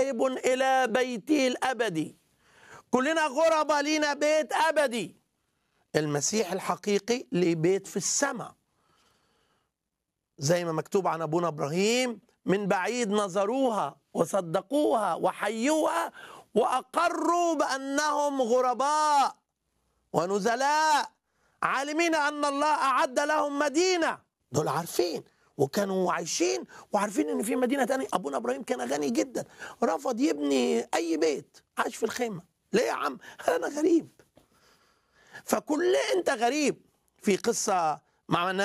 ذاهب الى بيته الابدي كلنا غرباء لينا بيت ابدي المسيح الحقيقي ليه بيت في السماء زي ما مكتوب عن ابونا ابراهيم من بعيد نظروها وصدقوها وحيوها واقروا بانهم غرباء ونزلاء عالمين ان الله اعد لهم مدينه دول عارفين وكانوا عايشين وعارفين ان في مدينه تانية ابونا ابراهيم كان غني جدا رفض يبني اي بيت عاش في الخيمه ليه يا عم انا غريب فكل انت غريب في قصه مع